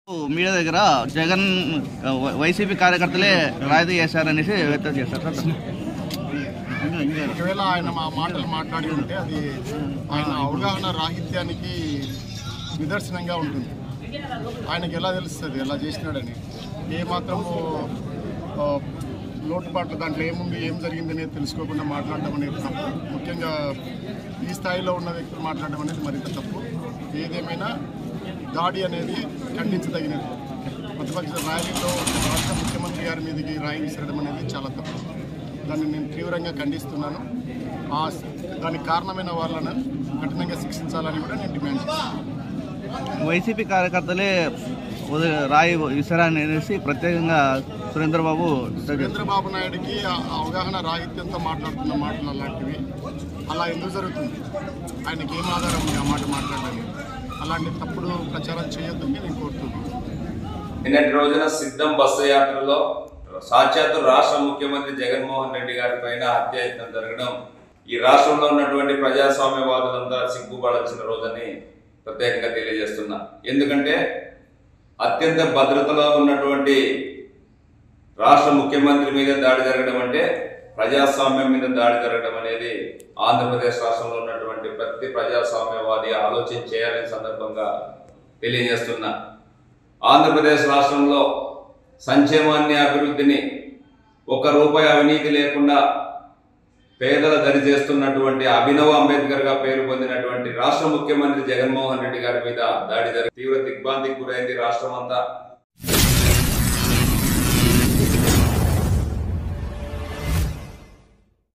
Media దగ్గర Jagan why- YCP కార్యకర్తలే రాయితీ చేశారనేసి వ్యక్తం చేశారు సార్ ఇంకా- ఇంకా. ఒకవేళ ఆయన మా మాటలు మాట్లాడి ఉంటే అది ఆయన అవగాహన రాహిత్యానికి నిదర్శనంగా ఉంటుంది ఆయనకి ఎలా తెలుస్తుంది ఎలా చేసినాడని ఏ మాత్రము ఆ, లోటుపాట్లు దాంట్లో ఏముంది ఏం జరిగింది అనేది తెలుసుకోకుండా మాట్లాడడం అనేది తప్పు ముఖ్యంగా ఈ స్థాయిలో ఉన్న వ్యక్తులు మాట్లాడడం అనేది మరింత తప్పు ఏదేమైనా దాడి అనేది ఖండించదగినది ప్రతిపక్ష ర్యాలీలో రాష్ట్ర ముఖ్యమంత్రి గారి మీదకి రాయి విసరడం అనేది చాలా తప్పు దాన్ని నేను తీవ్రంగా ఖండిస్తున్నాను ఆ దానికి కారణమైన వాళ్ళను కఠినంగా శిక్షించాలని కూడా నేను డిమాండ్ చేస్తాను వైసీపీ కార్యకర్తలే ఉదయ రాయి విసరాని అనేసి ప్రత్యేకంగా సురేంద్రబాబు చంద్రబాబు నాయుడికి ఆ అవగాహన రాహిత్యంతో మాట్లాడుతున్న మాటలు అలాంటివి అలా ఎందుకు జరుగుతుంది ఆయనకి ఏం ఆధారం ఉంది ఆ మాట మాట్లాడడానికి అలాంటి తప్పుడు ప్రచారం చేయొద్దని నేను కోరుతున్నాను నిన్నటి రోజున సిద్ధం బస్సు యాత్రలో సాక్షాత్తు రాష్ట్ర ముఖ్యమంత్రి జగన్మోహన్ రెడ్డి గారి పైన హత్యాయత్నం జరగడం ఈ రాష్ట్రంలో ఉన్నటువంటి ప్రజాస్వామ్యవాదులంతా సిగ్గుపడాల్సిన రోజని ప్రత్యేకంగా తెలియజేస్తున్నా ఎందుకంటే అత్యంత భద్రతలో ఉన్నటువంటి రాష్ట్ర ముఖ్యమంత్రి మీద దాడి జరగడం అంటే ప్రజాస్వామ్యం మీద దాడి జరగడం అనేది ఆంధ్రప్రదేశ్ రాష్ట్రంలో ఉన్నటువంటి ప్రతి ప్రజాస్వామ్యవాది ఆలోచన చేయాలని సందర్భంగా తెలియజేస్తున్నా ఆంధ్రప్రదేశ్ రాష్ట్రంలో సంక్షేమాన్ని అభివృద్ధిని ఒక రూపాయి అవినీతి లేకుండా పేదల దరి చేస్తున్నటువంటి అభినవ్ అంబేద్కర్ గా పేరు పొందినటువంటి రాష్ట్ర ముఖ్యమంత్రి జగన్మోహన్ రెడ్డి గారి మీద దాడి జరిగి తీవ్ర దిగ్భ్రాంతికి గురైంది రాష్ట్రం అంతా